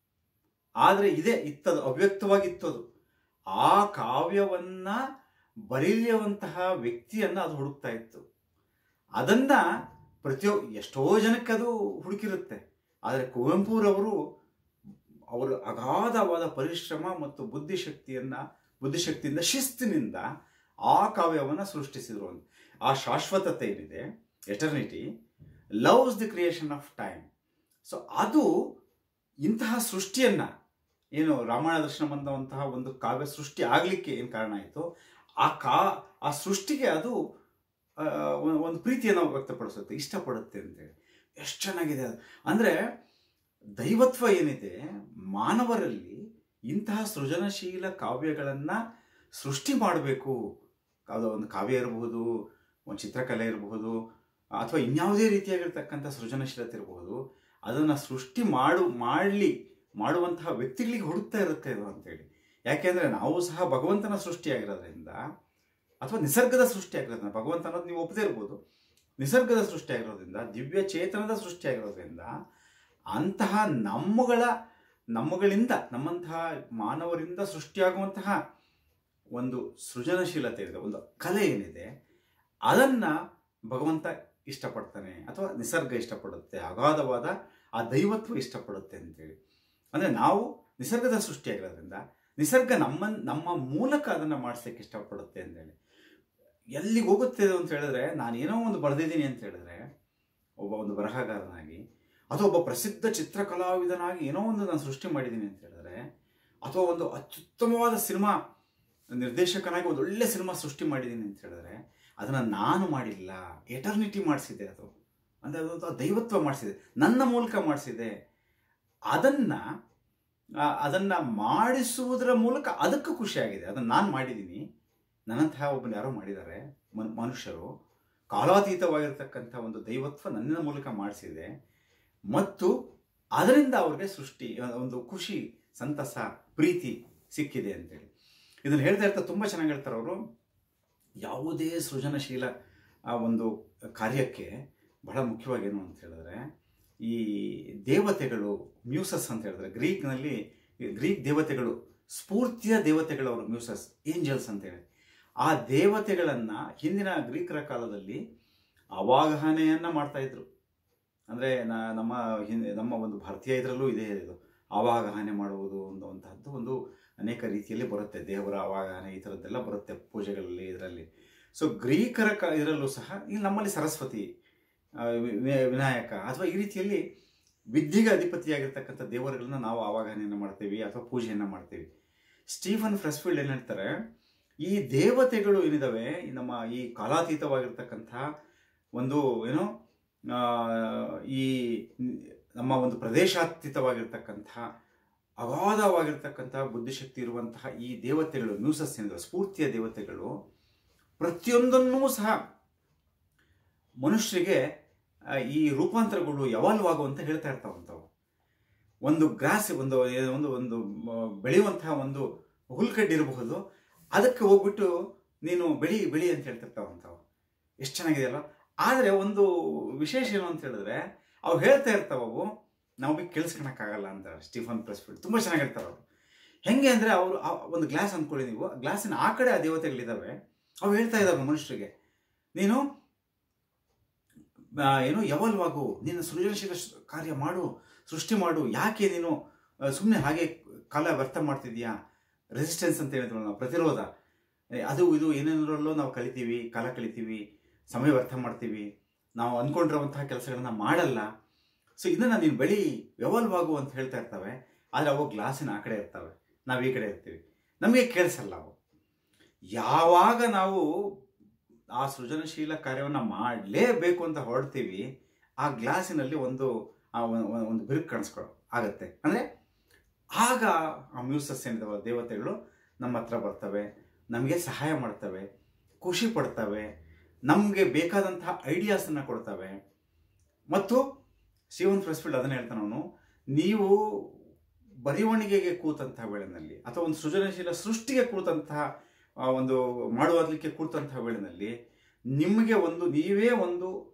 ಆದರೆ ಇದೆ ಇತ್ತದು ಅವ್ಯಕ್ತವಾಗಿತ್ತು ಅದು ಆ ಕಾವ್ಯವನ್ನ ಬರೆಯುವಂತಹ ವ್ಯಕ್ತಿಯನ್ನ ಅದು ಹುಡುಕ್ತಾ ಇತ್ತು ಅದನ್ನ ಪ್ರತಿಯೊ ಎಷ್ಟೋ ಜನಕ್ಕೆ ಅದು ಹುಡುಕಿರುತ್ತೆ ಆದರೆ ಕುವೆಂಪುರವರು ಅವರು ಅಗಾಧವಾದ ಪರಿಶ್ರಮ ಮತ್ತು ಬುದ್ಧಿಶಕ್ತಿಯನ್ನ ಬುದ್ಧಿಶಕ್ತಿಯಿಂದ ಶಿಸ್ತಿನಿಂದ ಆ ಕಾವ್ಯವನ್ನು ಸೃಷ್ಟಿಸಿದ್ರು ಅಂತ ಆ ಶಾಶ್ವತತೆ ಏನಿದೆ eternity loves the creation of time so ಅದು ಇಂತಹ ಸೃಷ್ಟಿಯನ್ನ ಏನು ರಾಮಾಯಣ ದರ್ಶನ ಅನ್ನುವಂತಹ ಒಂದು ಕಾವ್ಯ ಸೃಷ್ಟಿ ಆಗಲಿಕ್ಕೆ ಏನು ಕಾರಣ ಆಯಿತು ಆ ಕಾ ಆ ಸೃಷ್ಟಿಗೆ ಅದು ಆ, ಒಂದು- ಒಂದು ಪ್ರೀತಿಯನ್ನು ವ್ಯಕ್ತಪಡಿಸುತ್ತೆ ಇಷ್ಟಪಡುತ್ತೆ ಅಂತೇಳಿ ಎಷ್ಟು ಚೆನ್ನಾಗಿದೆ ಅದು ಅಂದರೆ ದೈವತ್ವ ಏನಿದೆ ಮಾನವರಲ್ಲಿ ಇಂತಹ ಸೃಜನಶೀಲ ಕಾವ್ಯಗಳನ್ನು ಸೃಷ್ಟಿ ಮಾಡಬೇಕು ಅದು ಒಂದು ಕಾವ್ಯ ಇರಬಹುದು ಒಂದು ಚಿತ್ರಕಲೆ ಇರಬಹುದು ಅಥವಾ ಇನ್ಯಾವುದೇ ರೀತಿಯಾಗಿರ್ತಕ್ಕಂಥ ಸೃಜನಶೀಲತೆ ಇರಬಹುದು ಅದನ್ನು ಸೃಷ್ಟಿ ಮಾಡು ಮಾಡಲಿ ಮಾಡುವಂತಹ ವ್ಯಕ್ತಿಗಳಿಗೆ ಹುಡುಕ್ತಾ ಇರುತ್ತೆ ಅದು ಅಂತೇಳಿ ಯಾಕೆಂದರೆ ನಾವು ಸಹ ಭಗವಂತನ ಸೃಷ್ಟಿಯಾಗಿರೋದ್ರಿಂದ ಅಥವಾ ನಿಸರ್ಗದ ಸೃಷ್ಟಿಯಾಗಿರೋದ್ರಿಂದ ಭಗವಂತ ಅನ್ನೋದು ನೀವು ಒಪ್ಪದೇ ಇರ್ಬೋದು ನಿಸರ್ಗದ ಸೃಷ್ಟಿಯಾಗಿರೋದ್ರಿಂದ ದಿವ್ಯ ಚೇತನದ ಸೃಷ್ಟಿಯಾಗಿರೋದ್ರಿಂದ ಅಂತಹ ನಮ್ಮಗಳ ನಮ್ಮಗಳಿಂದ ನಮ್ಮಂತಹ ಮಾನವರಿಂದ ಸೃಷ್ಟಿಯಾಗುವಂತಹ ಒಂದು ಸೃಜನಶೀಲತೆ ಇದೆ ಒಂದು ಕಲೆ ಏನಿದೆ ಅದನ್ನ ಭಗವಂತ ಇಷ್ಟಪಡ್ತಾನೆ ಅಥವಾ ನಿಸರ್ಗ ಇಷ್ಟಪಡುತ್ತೆ ಅಗಾಧವಾದ ಆ ದೈವತ್ವ ಇಷ್ಟಪಡುತ್ತೆ ಅಂತೇಳಿ ಅಂದರೆ ನಾವು ನಿಸರ್ಗದ ಸೃಷ್ಟಿಯಾಗಿರೋದ್ರಿಂದ ನಿಸರ್ಗ ನಮ್ಮ ನಮ್ಮ ಮೂಲಕ ಅದನ್ನು ಮಾಡಿಸ್ಲಿಕ್ಕೆ ಇಷ್ಟಪಡುತ್ತೆ ಅಂತೇಳಿ ಎಲ್ಲಿಗೆ ಹೋಗುತ್ತೆ ಅದು ಅಂತ ಹೇಳಿದ್ರೆ ನಾನು ಏನೋ ಒಂದು ಬರೆದಿದ್ದೀನಿ ಅಂತ ಹೇಳಿದ್ರೆ ಒಬ್ಬ ಒಂದು ಬರಹಗಾರನಾಗಿ ಅಥವಾ ಒಬ್ಬ ಪ್ರಸಿದ್ಧ ಚಿತ್ರಕಲಾವಿದನಾಗಿ ಏನೋ ಒಂದು ನಾನು ಸೃಷ್ಟಿ ಮಾಡಿದ್ದೀನಿ ಅಂತ ಹೇಳಿದ್ರೆ ಅಥವಾ ಒಂದು ಅತ್ಯುತ್ತಮವಾದ ಸಿನಿಮಾ ನಿರ್ದೇಶಕನಾಗಿ ಒಂದು ಒಳ್ಳೆ ಸಿನಿಮಾ ಸೃಷ್ಟಿ ಮಾಡಿದ್ದೀನಿ ಅಂತ ಹೇಳಿದ್ರೆ ಅದನ್ನು ನಾನು ಮಾಡಿಲ್ಲ ಎಟರ್ನಿಟಿ ಮಾಡಿಸಿದೆ ಅದು ಅಂದರೆ ಅದು ದೈವತ್ವ ಮಾಡಿಸಿದೆ ನನ್ನ ಮೂಲಕ ಮಾಡಿಸಿದೆ ಅದನ್ನ ಆ, ಅದನ್ನ ಮಾಡಿಸುವುದರ ಮೂಲಕ ಅದಕ್ಕೂ ಖುಷಿಯಾಗಿದೆ ಅದನ್ನು ನಾನು ಮಾಡಿದ್ದೀನಿ ನನ್ನಂತಹ ಒಬ್ಬನ ಯಾರೋ ಮಾಡಿದ್ದಾರೆ ಮನ್- ಮನುಷ್ಯರು ಕಾಲಾತೀತವಾಗಿರ್ತಕ್ಕಂಥ ಒಂದು ದೈವತ್ವ ನನ್ನ ಮೂಲಕ ಮಾಡಿಸಿದೆ ಮತ್ತು ಅದರಿಂದ ಅವ್ರಿಗೆ ಸೃಷ್ಟಿ ಒಂದು ಖುಷಿ ಸಂತಸ ಪ್ರೀತಿ ಸಿಕ್ಕಿದೆ ಅಂತೇಳಿ ಇದನ್ನು ಹೇಳ್ತಾ ಇರ್ತಾ ತುಂಬ ಚೆನ್ನಾಗಿ ಹೇಳ್ತಾರೆ ಅವರು ಯಾವುದೇ ಸೃಜನಶೀಲ ಆ ಒಂದು ಕಾರ್ಯಕ್ಕೆ ಬಹಳ ಮುಖ್ಯವಾಗಿ ಏನು ಅಂತ ಹೇಳಿದ್ರೆ ಈ ದೇವತೆಗಳು ಮ್ಯೂಸಸ್ ಅಂತ ಹೇಳಿದ್ರೆ ಗ್ರೀಕ್ನಲ್ಲಿ ಗ್ರೀಕ್ ದೇವತೆಗಳು ಸ್ಫೂರ್ತಿಯ ದೇವತೆಗಳು ಅವರು ಮ್ಯೂಸಸ್ ಏಂಜಲ್ಸ್ ಅಂತ ಹೇಳಿ ಆ ದೇವತೆಗಳನ್ನ ಹಿಂದಿನ ಗ್ರೀಕರ ಕಾಲದಲ್ಲಿ ಅವಾಗಹನೆಯನ್ನ ಮಾಡ್ತಾ ಇದ್ರು ಅಂದ್ರೆ ನ- ನಮ್ಮ ಹಿಂದೆ ನಮ್ಮ ಒಂದು ಭಾರತೀಯ ಇದರಲ್ಲೂ ಇದೆ ಇದು ಆವಾಗಹನೆ ಮಾಡುವುದು ಅನ್ನುವಂತಹದ್ದು ಒಂದು ಅನೇಕ ರೀತಿಯಲ್ಲಿ ಬರುತ್ತೆ ದೇವರ ಆವಾಗಹನೆ ಈ ಥರದ್ದೆಲ್ಲ ಬರುತ್ತೆ ಪೂಜೆಗಳಲ್ಲಿ ಇದರಲ್ಲಿ ಸೊ ಗ್ರೀಕರ ಕ ಇದರಲ್ಲೂ ಸಹ ಇಲ್ಲಿ ನಮ್ಮಲ್ಲಿ ಸರಸ್ವತಿ ಆ, ವಿ- ವಿ- ವಿನಾಯಕ ಅಥವಾ ಈ ರೀತಿಯಲ್ಲಿ ವಿದ್ಯೆಗೆ ಅಧಿಪತಿಯಾಗಿರ್ತಕ್ಕಂಥ ದೇವರುಗಳನ್ನ ನಾವು ಆವಾಗನೆಯನ್ನು ಮಾಡ್ತೀವಿ ಅಥವಾ ಪೂಜೆಯನ್ನು ಮಾಡ್ತೀವಿ ಸ್ಟೀಫನ್ ಫ್ರೆಸ್ಫೀಲ್ಡ್ ಏನು ಹೇಳ್ತಾರೆ ಈ ದೇವತೆಗಳು ಏನಿದಾವೆ ಈ ನಮ್ಮ ಈ ಕಾಲಾತೀತವಾಗಿರ್ತಕ್ಕಂಥ ಒಂದು ಏನು ಆ, ಈ ನಮ್ಮ ಒಂದು ಪ್ರದೇಶಾತೀತವಾಗಿರ್ತಕ್ಕಂಥ ಅಗಾಧವಾಗಿರ್ತಕ್ಕಂಥ ಬುದ್ಧಿಶಕ್ತಿ ಇರುವಂತಹ ಈ ದೇವತೆಗಳು ಮ್ಯೂಸಸ್ ಏನಿದೆ ಸ್ಫೂರ್ತಿಯ ದೇವತೆಗಳು ಪ್ರತಿಯೊಂದನ್ನೂ ಸಹ ಮನುಷ್ಯರಿಗೆ ಆ, ಈ ರೂಪಾಂತರಗಳು ಯಾವಾಗಲೂ ಆಗುವಂತ ಹೇಳ್ತಾ ಇರ್ತಾವಂತವು ಒಂದು ಗ್ರಾಸ್ ಒಂದು ಏನು ಒಂದು ಒಂದು ಮ, ಬೆಳೆಯುವಂತಹ ಒಂದು ಹುಲ್ಕಡ್ಡಿ ಇರಬಹುದು ಅದಕ್ಕೆ ಹೋಗ್ಬಿಟ್ಟು ನೀನು ಬೆಳಿ ಬೆಳಿ ಅಂತ ಹೇಳ್ತಿರ್ತಾವಂತವು ಎಷ್ಟು ಚೆನ್ನಾಗಿದೆ ಅಲ್ಲ ಆದರೆ ಒಂದು ವಿಶೇಷ ಏನು ಅಂತ ಹೇಳಿದ್ರೆ ಅವು ಹೇಳ್ತಾ ಇರ್ತಾವವು ನಾವು ಬಿ ಕೇಳಿಸ್ಕೊಳಕ್ಕಾಗಲ್ಲ ಅಂತ ಸ್ಟೀಫನ್ ಪ್ರೆಸ್ಫೀಲ್ಡ್ ತುಂಬ ಚೆನ್ನಾಗಿ ಹೇಳ್ತಾರೆ ಅವರು ಹೆಂಗೆ ಅಂದರೆ ಅವರು ಒಂದು ಗ್ಲಾಸ್ ಅಂದ್ಕೊಳ್ಳಿ ನೀವು ಗ್ಲಾಸಿನ ಆ ಕಡೆ ಆ ದೇವತೆಗಳಿದ್ದಾವೆ ಅವು ಹೇಳ್ತಾ ಇದ್ದಾವೆ ಮನುಷ್ಯರಿಗೆ ನೀನು ಆ, ಏನು ಯಾವಲ್ವಾಗು ನೀನು ಸೃಜನಶೀಲ ಶ- ಕಾರ್ಯ ಮಾಡು ಸೃಷ್ಟಿ ಮಾಡು ಯಾಕೆ ನೀನು ಸುಮ್ಮನೆ ಹಾಗೆ ಕಾಲ ವ್ಯರ್ಥ ಮಾಡ್ತಿದ್ಯಾ ರೆಸಿಸ್ಟೆನ್ಸ್ ಅಂತ ಹೇಳಿದ್ರು ನಾವು ಪ್ರತಿರೋಧ ಏ, ಅದು ಇದು ಏನೇನರಲ್ಲೋ ನಾವು ಕಲಿತೀವಿ ಕಾಲ ಕಲಿತೀವಿ ಸಮಯ ವ್ಯರ್ಥ ಮಾಡ್ತೀವಿ ನಾವು ಅಂದ್ಕೊಂಡಿರುವಂತಹ ಕೆಲಸಗಳನ್ನ ಮಾಡಲ್ಲ ಸೊ ಇದನ್ನ ನೀನು ಬೆಳಿ ವ್ಯವಲ್ವಾಗು ಅಂತ ಹೇಳ್ತಾ ಇರ್ತವೆ ಆದರೆ ಅವು ಗ್ಲಾಸಿನ ಆ ಕಡೆ ಇರ್ತವೆ ನಾವು ಈ ಕಡೆ ಇರ್ತೀವಿ ನಮಗೆ ಕೇಳಿಸಲ್ಲ ಅವು ಯಾವಾಗ ನಾವು ಆ ಸೃಜನಶೀಲ ಕಾರ್ಯವನ್ನು ಮಾಡಲೇಬೇಕು ಅಂತ ಹೊರಡ್ತೀವಿ ಆ ಗ್ಲಾಸಿನಲ್ಲಿ ಒಂದು ಆ ಒ- ಒ- ಒಂದು ಬಿರುಕು ಕಾಣಿಸ್ಕೊಳ್ಳೋ ಆಗತ್ತೆ ಅಂದರೆ ಆಗ ಆ ಮ್ಯೂಸಸ್ ಏನಿದಾವ ದೇವತೆಗಳು ನಮ್ಮ ಹತ್ರ ಬರ್ತವೆ ನಮಗೆ ಸಹಾಯ ಮಾಡ್ತವೆ ಖುಷಿ ಪಡ್ತವೆ ನಮಗೆ ಬೇಕಾದಂತಹ ಐಡಿಯಾಸನ್ನು ಕೊಡ್ತವೆ ಮತ್ತು ಶಿವನ್ ಫ್ರೆಸ್ಫೀಲ್ಡ್ ಅದನ್ನ ಹೇಳ್ತಾನೆ ಅವನು ನೀವು ಬರವಣಿಗೆಗೆ ಕೂತಂತಹ ವೇಳೆನಲ್ಲಿ ಅಥವಾ ಒಂದು ಸೃಜನಶೀಲ ಸೃಷ್ಟಿಗೆ ಕೂತಂತಹ ಆ, ಒಂದು ಮಾಡುವುದಕ್ಕೆ ಕೂತಂತಹ ವೇಳೆನಲ್ಲಿ ನಿಮಗೆ ಒಂದು ನೀವೇ ಒಂದು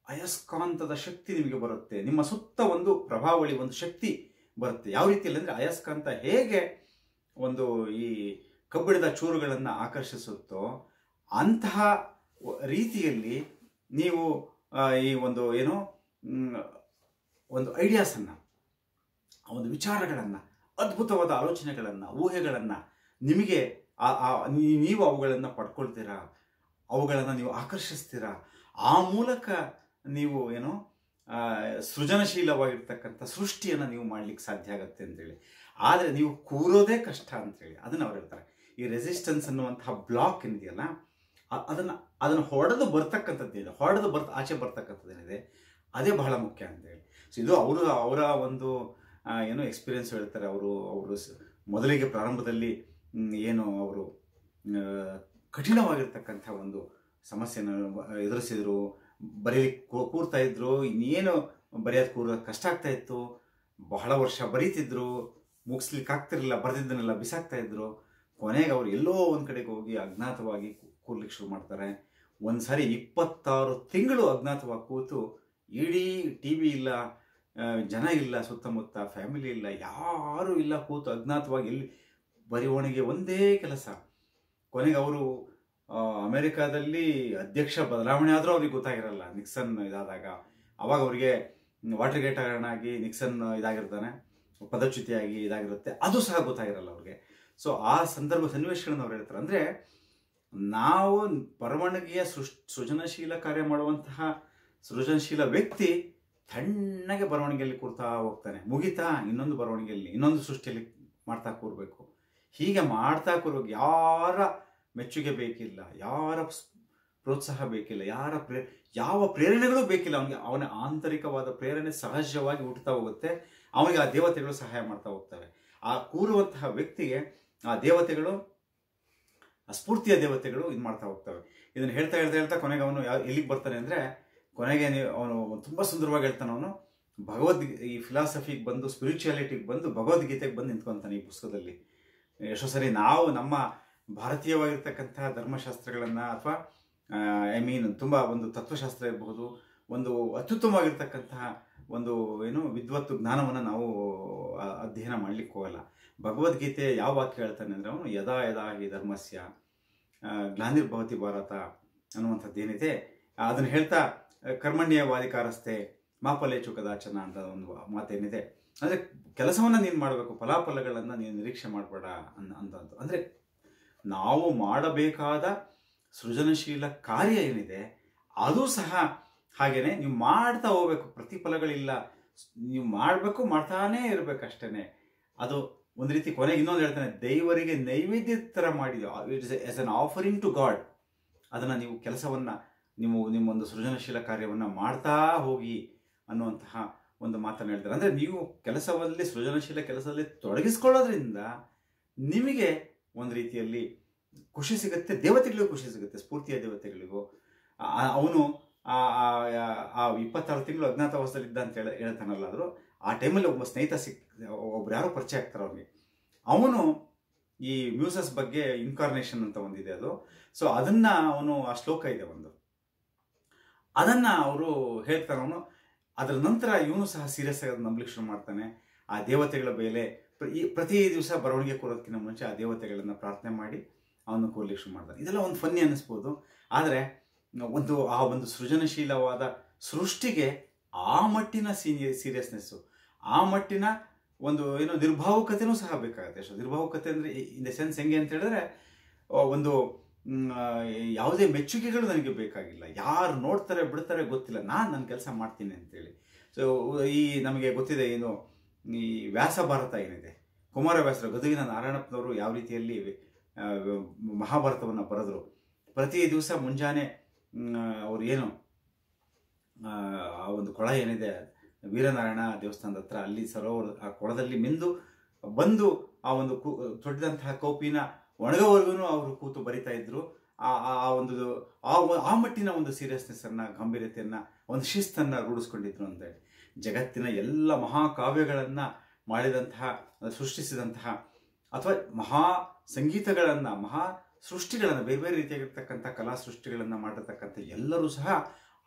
ಅಯಸ್ಕಾಂತದ ಶಕ್ತಿ ನಿಮಗೆ ಬರುತ್ತೆ ನಿಮ್ಮ ಸುತ್ತ ಒಂದು ಪ್ರಭಾವಳಿ ಒಂದು ಶಕ್ತಿ ಬರುತ್ತೆ ಯಾವ ರೀತಿಯಲ್ಲಿ ಅಂದರೆ ಅಯಸ್ಕಾಂತ ಹೇಗೆ ಒಂದು ಈ ಕಬ್ಬಿಣದ ಚೂರುಗಳನ್ನು ಆಕರ್ಷಿಸುತ್ತೋ ಅಂತಹ ವ- ರೀತಿಯಲ್ಲಿ ನೀವು ಆ, ಈ ಒಂದು ಏನು ಮ್, ಒಂದು ಐಡಿಯಾಸನ್ನು ಒಂದು ವಿಚಾರಗಳನ್ನು ಅದ್ಭುತವಾದ ಆಲೋಚನೆಗಳನ್ನು ಊಹೆಗಳನ್ನು ನಿಮಗೆ ಆ- ಆ- ನೀ- ನೀವು ಅವುಗಳನ್ನು ಪಡ್ಕೊಳ್ತೀರಾ ಅವುಗಳನ್ನು ನೀವು ಆಕರ್ಷಿಸ್ತೀರಾ ಆ ಮೂಲಕ ನೀವು ಏನು ಆ, ಸೃಜನಶೀಲವಾಗಿರ್ತಕ್ಕಂಥ ಸೃಷ್ಟಿಯನ್ನು ನೀವು ಮಾಡ್ಲಿಕ್ಕೆ ಸಾಧ್ಯ ಆಗುತ್ತೆ ಅಂತೇಳಿ ಆದರೆ ನೀವು ಕೂರೋದೇ ಕಷ್ಟ ಅಂತೇಳಿ ಅದನ್ನು ಅವ್ರು ಹೇಳ್ತಾರೆ ಈ ರೆಸಿಸ್ಟೆನ್ಸ್ ಅನ್ನುವಂತಹ ಬ್ಲಾಕ್ ಏನಿದೆಯಲ್ಲ ಅ- ಅದನ್ನ ಅದನ್ನು ಹೊಡೆದು ಬರ್ತಕ್ಕಂಥದ್ದೇನಿದೆ ಹೊಡೆದು ಬರ್ತ ಆಚೆ ಬರ್ತಕ್ಕಂಥದ್ದೇನಿದೆ ಅದೇ ಬಹಳ ಮುಖ್ಯ ಅಂತೇಳಿ ಸೊ ಇದು ಅವರು ಅವರ ಒಂದು ಆ, ಏನು ಎಕ್ಸ್ಪೀರಿಯನ್ಸ್ ಹೇಳ್ತಾರೆ ಅವರು ಅವರು ಸ- ಮೊದಲಿಗೆ ಪ್ರಾರಂಭದಲ್ಲಿ ಮ್, ಏನು ಅವರು ಆ, ಕಠಿಣವಾಗಿರ್ತಕ್ಕಂಥ ಒಂದು ಸಮಸ್ಯೆಯನ್ನು ಎದುರಿಸಿದ್ರು ಬರೀಲಿಕ್ಕೆ ಕೂ- ಕೂರ್ತಾ ಇದ್ರು ಇನ್ನೇನು ಬರೆಯೋದು ಕೂರೋದು ಕಷ್ಟ ಆಗ್ತಾ ಇತ್ತು ಬಹಳ ವರ್ಷ ಬರೀತಿದ್ರು ಮುಗಿಸ್ಲಿಕ್ಕೆ ಆಗ್ತಿರಲಿಲ್ಲ ಬರೆದಿದ್ದನ್ನೆಲ್ಲ ಬಿಸಾಕ್ತಾ ಇದ್ರು ಕೊನೆಗೆ ಅವ್ರು ಎಲ್ಲೋ ಒಂದು ಕಡೆಗೆ ಹೋಗಿ ಅಜ್ಞಾತವಾಗಿ ಕೂ- ಕೂರ್ಲಿಕ್ಕೆ ಶುರು ಮಾಡ್ತಾರೆ ಒಂದು ಸಾರಿ ಇಪ್ಪತ್ತಾರು ತಿಂಗಳು ಅಜ್ಞಾತವಾಗಿ ಕೂತು ಇಡೀ ಟಿ ವಿ ಇಲ್ಲ ಆ, ಜನ ಇಲ್ಲ ಸುತ್ತಮುತ್ತ ಫ್ಯಾಮಿಲಿ ಇಲ್ಲ ಯಾರೂ ಇಲ್ಲ ಕೂತು ಅಜ್ಞಾತವಾಗಿ ಎಲ್ಲಿ ಬರೆವಣಿಗೆ ಒಂದೇ ಕೆಲಸ ಕೊನೆಗೆ ಅವರು ಆ, ಅಮೆರಿಕಾದಲ್ಲಿ ಅಧ್ಯಕ್ಷ ಬದಲಾವಣೆ ಆದರೂ ಅವ್ರಿಗೆ ಗೊತ್ತಾಗಿರಲ್ಲ ನಿಕ್ಸನ್ ಇದಾದಾಗ ಅವಾಗ ಅವರಿಗೆ ವಾಟರ್ ಗೇಟ್ ಆಗಿ ನಿಕ್ಸನ್ ಇದಾಗಿರ್ತಾನೆ ಪದಚ್ಯುತಿಯಾಗಿ ಇದಾಗಿರುತ್ತೆ ಅದು ಸಹ ಗೊತ್ತಾಗಿರಲ್ಲ ಅವ್ರಿಗೆ ಸೊ ಆ ಸಂದರ್ಭ ಸನ್ನಿವೇಶಗಳನ್ನು ಅವ್ರು ಹೇಳ್ತಾರೆ ಅಂದರೆ ನಾವು ಬರವಣಿಗೆಯ ಸೃಷ್ ಸೃಜನಶೀಲ ಕಾರ್ಯ ಮಾಡುವಂತಹ ಸೃಜನಶೀಲ ವ್ಯಕ್ತಿ ತಣ್ಣಗೆ ಬರವಣಿಗೆಯಲ್ಲಿ ಕೂರ್ತಾ ಹೋಗ್ತಾನೆ ಮುಗಿತಾ ಇನ್ನೊಂದು ಬರವಣಿಗೆಯಲ್ಲಿ ಇನ್ನೊಂದು ಸೃಷ್ಟಿಯಲ್ಲಿ ಮಾಡ್ತಾ ಕೂರಬೇಕು ಹೀಗೆ ಮಾಡ್ತಾ ಕೂರ್ಬೇಕು ಯಾರ ಮೆಚ್ಚುಗೆ ಬೇಕಿಲ್ಲ ಯಾರ ಸ್- ಪ್ರೋತ್ಸಾಹ ಬೇಕಿಲ್ಲ ಯಾರ ಪ್ರೇ ಯಾವ ಪ್ರೇರಣೆಗಳು ಬೇಕಿಲ್ಲ ಅವನಿಗೆ ಅವನ ಆಂತರಿಕವಾದ ಪ್ರೇರಣೆ ಸಹಜವಾಗಿ ಹುಟ್ಟುತ್ತಾ ಹೋಗುತ್ತೆ ಅವನಿಗೆ ಆ ದೇವತೆಗಳು ಸಹಾಯ ಮಾಡ್ತಾ ಹೋಗ್ತವೆ ಆ ಕೂರುವಂತಹ ವ್ಯಕ್ತಿಗೆ ಆ ದೇವತೆಗಳು ಆ ಸ್ಫೂರ್ತಿಯ ದೇವತೆಗಳು ಇದು ಮಾಡ್ತಾ ಹೋಗ್ತವೆ ಇದನ್ನು ಹೇಳ್ತಾ ಹೇಳ್ತಾ ಹೇಳ್ತಾ ಕೊನೆಗೆ ಅವನು ಯಾವ ಎಲ್ಲಿಗೆ ಬರ್ತಾನೆ ಅಂದರೆ ಕೊನೆಗೆ ನೀವು ಅವನು ತುಂಬ ಸುಂದರವಾಗಿ ಹೇಳ್ತಾನೆ ಅವನು ಭಗವದ್ ಈ ಫಿಲಾಸಫಿಗೆ ಬಂದು ಸ್ಪಿರಿಚುಯಾಲಿಟಿಗೆ ಬಂದು ಭಗವದ್ಗೀತೆಗೆ ಬಂದು ನಿಂತ್ಕೊಂತಾನೆ ಈ ಪುಸ್ತಕದಲ್ಲಿ ಎಷ್ಟೋ ಸರಿ ನಾವು ನಮ್ಮ ಭಾರತೀಯವಾಗಿರ್ತಕ್ಕಂತಹ ಧರ್ಮಶಾಸ್ತ್ರಗಳನ್ನು ಅಥವಾ ಐ ಮೀನ್ ತುಂಬ ಒಂದು ತತ್ವಶಾಸ್ತ್ರ ಇರಬಹುದು ಒಂದು ಅತ್ಯುತ್ತಮವಾಗಿರ್ತಕ್ಕಂತಹ ಒಂದು ಏನು ವಿದ್ವತ್ತು ಜ್ಞಾನವನ್ನು ನಾವು ಆ, ಅಧ್ಯಯನ ಮಾಡಲಿಕ್ಕೆ ಹೋಗಲ್ಲ ಭಗವದ್ಗೀತೆ ಯಾವ ವಾಕ್ಯ ಹೇಳ್ತಾನೆ ಅಂದರೆ ಅವನು ಯದಾ ಯದಾ ಹಿ ಧರ್ಮಸ್ಯ ಆ, ಗ್ಲಾನಿರ್ಭವತಿ ಭಾರತ ಅನ್ನುವಂಥದ್ದು ಏನಿದೆ ಅದನ್ನು ಹೇಳ್ತಾ ಕರ್ಮಣ್ಯವಾದಿಕಾರಸ್ತೆ ಮಾಪಲೇಚು ಕದಾಚನ ಅಂತ ಒಂದು ಮಾತೇನಿದೆ ಅಂದರೆ ಕೆಲಸವನ್ನು ನೀನು ಮಾಡಬೇಕು ಫಲಾಫಲಗಳನ್ನು ನೀನು ನಿರೀಕ್ಷೆ ಮಾಡಬೇಡ ಅನ್ನ ಅಂತಂದು ಅಂದರೆ ನಾವು ಮಾಡಬೇಕಾದ ಸೃಜನಶೀಲ ಕಾರ್ಯ ಏನಿದೆ ಅದು ಸಹ ಹಾಗೇನೆ ನೀವು ಮಾಡ್ತಾ ಹೋಗ್ಬೇಕು ಪ್ರತಿಫಲಗಳಿಲ್ಲ ನೀವು ಮಾಡಬೇಕು ಮಾಡ್ತಾನೇ ಇರಬೇಕಷ್ಟೇ ಅದು ಒಂದು ರೀತಿ ಕೊನೆಗೆ ಇನ್ನೊಂದು ಹೇಳ್ತಾನೆ ದೇವರಿಗೆ ನೈವೇದ್ಯ ಥರ ಮಾಡಿದ್ಯೋ it is as an offering to God ಅದನ್ನು ನೀವು ಕೆಲಸವನ್ನು ನೀವು ನಿಮ್ಮೊಂದು ಸೃಜನಶೀಲ ಕಾರ್ಯವನ್ನು ಮಾಡ್ತಾ ಹೋಗಿ ಅನ್ನುವಂತಹ ಒಂದು ಮಾತನ್ನು ಹೇಳ್ತಾರೆ ಅಂದರೆ ನೀವು ಕೆಲಸದಲ್ಲಿ ಸೃಜನಶೀಲ ಕೆಲಸದಲ್ಲಿ ತೊಡಗಿಸ್ಕೊಳ್ಳೋದ್ರಿಂದ ನಿಮಗೆ ಒಂದು ರೀತಿಯಲ್ಲಿ ಖುಷಿ ಸಿಗುತ್ತೆ ದೇವತೆಗಳಿಗೂ ಖುಷಿ ಸಿಗುತ್ತೆ ಸ್ಫೂರ್ತಿಯ ದೇವತೆಗಳಿಗೂ ಅವನು ಆ ಆ- ಆ ಇಪ್ಪತ್ತಾರು ತಿಂಗಳು ಅಜ್ಞಾತವಾಸದಲ್ಲಿದ್ದ ಅಂತ ಹೇಳ ಹೇಳ್ತಾನಲ್ಲ ಆದರೂ ಆ ಟೈಮಲ್ಲಿ ಒಬ್ಬ ಸ್ನೇಹಿತ ಸಿಕ್ ಒಬ್ರು ಯಾರೋ ಪರಿಚಯ ಆಗ್ತಾರೆ ಅವ್ರಿಗೆ ಅವನು ಈ ಮ್ಯೂಸಸ್ ಬಗ್ಗೆ ಇನ್ಕಾರ್ನೇಷನ್ ಅಂತ ಒಂದಿದೆ ಅದು ಸೊ ಅದನ್ನ ಅವನು ಆ ಶ್ಲೋಕ ಇದೆ ಒಂದು ಅದನ್ನ ಅವರು ಹೇಳ್ತಾನೆ ಅವನು ಅದರ ನಂತರ ಇವನು ಸಹ ಸೀರಿಯಸ್ ಆಗಿ ಅದನ್ನ ನಂಬಲಿಕ್ಕೆ ಶುರು ಮಾಡ್ತಾನೆ ಆ ದೇವತೆಗಳ ಮೇಲೆ ಪ್ರ- ಈ ಪ್ರತಿ ದಿವಸ ಬರವಣಿಗೆ ಕೂರೋದಕ್ಕಿಂತ ಮುಂಚೆ ಆ ದೇವತೆಗಳನ್ನ ಪ್ರಾರ್ಥನೆ ಮಾಡಿ ಅವನು ಕೂರ್ಲಿಕ್ಕೆ ಶುರು ಮಾಡ್ತಾನೆ ಇದೆಲ್ಲ ಒಂದು ಫನ್ನಿ ಅನ್ನಿಸ್ಬೋದು ಆದರೆ ಒಂದು ಆ ಒಂದು ಸೃಜನಶೀಲವಾದ ಸೃಷ್ಟಿಗೆ ಆ ಮಟ್ಟಿನ ಸೀನಿಯ ಸೀರಿಯಸ್ನೆಸ್ಸು ಆ ಮಟ್ಟಿನ ಒಂದು ಏನು ನಿರ್ಭಾವುಕತೆನೂ ಸಹ ಬೇಕಾಗುತ್ತೆ ಅಷ್ಟು ನಿರ್ಭಾವುಕತೆ ಅಂದರೆ ಇನ್ ದ ಸೆನ್ಸ್ ಹೆಂಗೆ ಅಂತ ಹೇಳಿದ್ರೆ ಆ, ಒಂದು ಮ್, ಆ, ಯಾವುದೇ ಮೆಚ್ಚುಗೆಗಳು ನನಗೆ ಬೇಕಾಗಿಲ್ಲ ಯಾರು ನೋಡ್ತಾರೆ ಬಿಡ್ತಾರೆ ಗೊತ್ತಿಲ್ಲ ನಾನು ನನ್ನ ಕೆಲಸ ಮಾಡ್ತೀನಿ ಅಂತೇಳಿ ಸೊ ಈ ನಮಗೆ ಗೊತ್ತಿದೆ ಏನು ಈ ವ್ಯಾಸ ಭಾರತ ಏನಿದೆ ಕುಮಾರವ್ಯಾಸರು ಗದುಗಿನ ನಾರಾಯಣಪ್ಪನವರು ಯಾವ ರೀತಿಯಲ್ಲಿ ಆ, ಮಹಾಭಾರತವನ್ನು ಬರೆದ್ರು ಪ್ರತಿ ದಿವಸ ಮುಂಜಾನೆ ಮ್, ಅವ್ರು ಏನು ಆ, ಆ ಒಂದು ಕೊಳ ಏನಿದೆ ವೀರನಾರಾಯಣ ದೇವಸ್ಥಾನದ ಹತ್ರ ಅಲ್ಲಿ ಸರೋವರ ಆ ಕೊಳದಲ್ಲಿ ಮಿಂದು ಬಂದು ಆ ಒಂದು ಕು ತೊಡೆದಂತಹ ಕೌಪಿನ ಒಣಗೋವರೆಗೂ ಅವರು ಕೂತು ಬರಿತಾ ಇದ್ರು ಆ ಆ- ಆ ಒಂದು ಆ ಒ- ಆ ಮಟ್ಟಿನ ಒಂದು ಸೀರಿಯಸ್ನೆಸ್ ಅನ್ನ ಗಂಭೀರತೆಯನ್ನ ಒಂದು ಶಿಸ್ತನ್ನ ರೂಢಿಸ್ಕೊಂಡಿದ್ರು ಅಂತ ಹೇಳಿ ಜಗತ್ತಿನ ಎಲ್ಲ ಮಹಾಕಾವ್ಯಗಳನ್ನ ಮಾಡಿದಂತಹ ಸೃಷ್ಟಿಸಿದಂತಹ ಅಥವಾ ಮಹಾ ಸಂಗೀತಗಳನ್ನ ಮಹಾ ಸೃಷ್ಟಿಗಳನ್ನು ಬೇರೆ ಬೇರೆ ರೀತಿಯಾಗಿರ್ತಕ್ಕಂಥ ಕಲಾ ಸೃಷ್ಟಿಗಳನ್ನು ಮಾಡಿರ್ತಕ್ಕಂಥ ಎಲ್ಲರೂ ಸಹ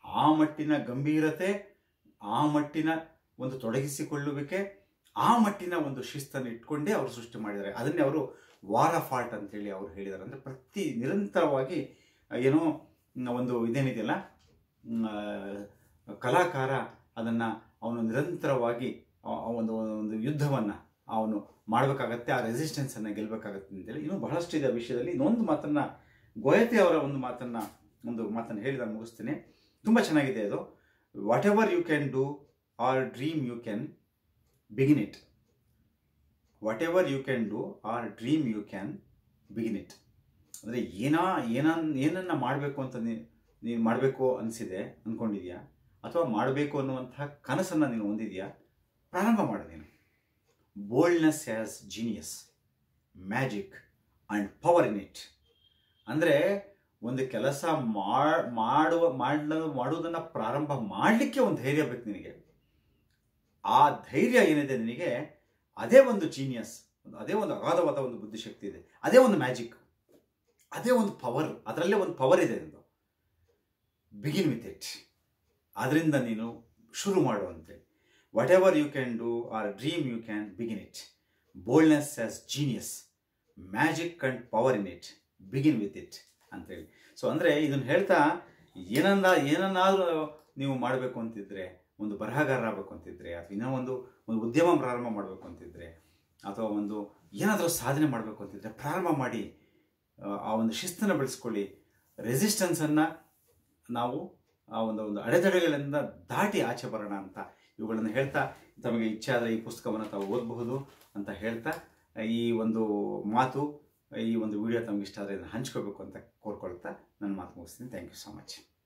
ಆ ಮಟ್ಟಿನ ಗಂಭೀರತೆ ಆ ಮಟ್ಟಿನ ಒಂದು ತೊಡಗಿಸಿಕೊಳ್ಳುವಿಕೆ ಆ ಮಟ್ಟಿನ ಒಂದು ಶಿಸ್ತನ್ನು ಇಟ್ಕೊಂಡೇ ಅವರು ಸೃಷ್ಟಿ ಮಾಡಿದ್ದಾರೆ ಅದನ್ನೇ ಅವರು ವಾರ ಫಾಲ್ಟ್ ಅಂತೇಳಿ ಅವರು ಹೇಳಿದ್ದಾರೆ ಅಂದರೆ ಪ್ರತಿ ನಿರಂತರವಾಗಿ ಏನೋ ಒಂದು ಇದೇನಿದೆಯಲ್ಲ ಮ್, ಆ, ಕಲಾಕಾರ ಅದನ್ನು ಅವನು ನಿರಂತರವಾಗಿ ಆ- ಆ ಒಂದು ಒಂದು ಯುದ್ಧವನ್ನು ಅವನು ಮಾಡಬೇಕಾಗತ್ತೆ ಆ ರೆಸಿಸ್ಟೆನ್ಸನ್ನು ಗೆಲ್ಲಬೇಕಾಗತ್ತೆ ಅಂತೇಳಿ ಇನ್ನೂ ಬಹಳಷ್ಟು ಇದೆ ಆ ವಿಷಯದಲ್ಲಿ ಇನ್ನೊಂದು ಮಾತನ್ನು ಗೋಯತೆ ಅವರ ಒಂದು ಮಾತನ್ನು ಒಂದು ಮಾತನ್ನು ಹೇಳಿದ ಮುಗಿಸ್ತೀನಿ ತುಂಬ ಚೆನ್ನಾಗಿದೆ ಅದು whatever you can do or dream you can begin it whatever you can do or dream you can begin it ಅಂದರೆ ಏನಾ ಏನನ್ ಏನನ್ನ ಮಾಡಬೇಕು ಅಂತ ನೀ ನೀನು ಮಾಡಬೇಕು ಅನಿಸಿದೆ ಅಂದ್ಕೊಂಡಿದ್ಯಾ ಅಥವಾ ಮಾಡಬೇಕು ಅನ್ನುವಂತಹ ಕನಸನ್ನು ನೀನು ಹೊಂದಿದ್ಯಾ ಪ್ರಾರಂಭ ಮಾಡು ನೀನು boldness has genius magic and power in it ಅಂದರೆ ಒಂದು ಕೆಲಸ ಮಾ- ಮಾಡುವ ಮಾಡಲು ಮಾಡುವುದನ್ನು ಪ್ರಾರಂಭ ಮಾಡಲಿಕ್ಕೆ ಒಂದು ಧೈರ್ಯ ಬೇಕು ನಿನಗೆ ಆ ಧೈರ್ಯ ಏನಿದೆ ನಿನಗೆ ಅದೇ ಒಂದು ಜೀನಿಯಸ್ ಅದೇ ಒಂದು ಅಗಾಧವಾದ ಒಂದು ಬುದ್ಧಿಶಕ್ತಿ ಇದೆ ಅದೇ ಒಂದು ಮ್ಯಾಜಿಕ್ ಅದೇ ಒಂದು ಪವರ್ ಅದರಲ್ಲೇ ಒಂದು ಪವರ್ ಇದೆ ಎಂದು ಬಿಗಿನ್ ವಿತ್ ಇಟ್ ಅದರಿಂದ ನೀನು ಶುರು ಮಾಡುವಂತೆ whatever you can do or dream you can begin it boldness has genius magic and power in it begin with it ಅಂತೇಳಿ ಸೊ ಅಂದರೆ ಇದನ್ನು ಹೇಳ್ತಾ ಏನನ್ನ ಏನನ್ನಾದರೂ ನೀವು ಮಾಡಬೇಕು ಅಂತಿದ್ರೆ ಒಂದು ಬರಹಗಾರರಾಗಬೇಕು ಅಂತಿದ್ರೆ ಅಥವಾ ಇನ್ನೂ ಒಂದು ಒಂದು ಉದ್ಯಮ ಪ್ರಾರಂಭ ಮಾಡಬೇಕು ಅಂತಿದ್ರೆ ಅಥವಾ ಒಂದು ಏನಾದರೂ ಸಾಧನೆ ಮಾಡಬೇಕು ಅಂತಿದ್ರೆ ಪ್ರಾರಂಭ ಮಾಡಿ ಆ, ಆ ಒಂದು ಶಿಸ್ತನ್ನು ಬೆಳೆಸ್ಕೊಳ್ಳಿ ರೆಸಿಸ್ಟೆನ್ಸನ್ನು ನಾವು ಆ ಒಂದು ಒಂದು ಅಡೆತಡೆಗಳಿಂದ ದಾಟಿ ಆಚೆ ಬರೋಣ ಅಂತ ಇವುಗಳನ್ನು ಹೇಳ್ತಾ ತಮಗೆ ಇಚ್ಛೆ ಆದರೆ ಈ ಪುಸ್ತಕವನ್ನು ತಾವು ಓದಬಹುದು ಅಂತ ಹೇಳ್ತಾ ಈ ಒಂದು ಮಾತು ಈ ಒಂದು ವಿಡಿಯೋ ತಮಗೆ ಇಷ್ಟ ಆದರೆ ಇದನ್ನು ಹಂಚ್ಕೋಬೇಕು ಅಂತ ಕೋರ್ಕೊಳ್ತಾ ನನ್ನ ಮಾತು ಮುಗಿಸ್ತೀನಿ ಥ್ಯಾಂಕ್ ಯು ಸೊ ಮಚ್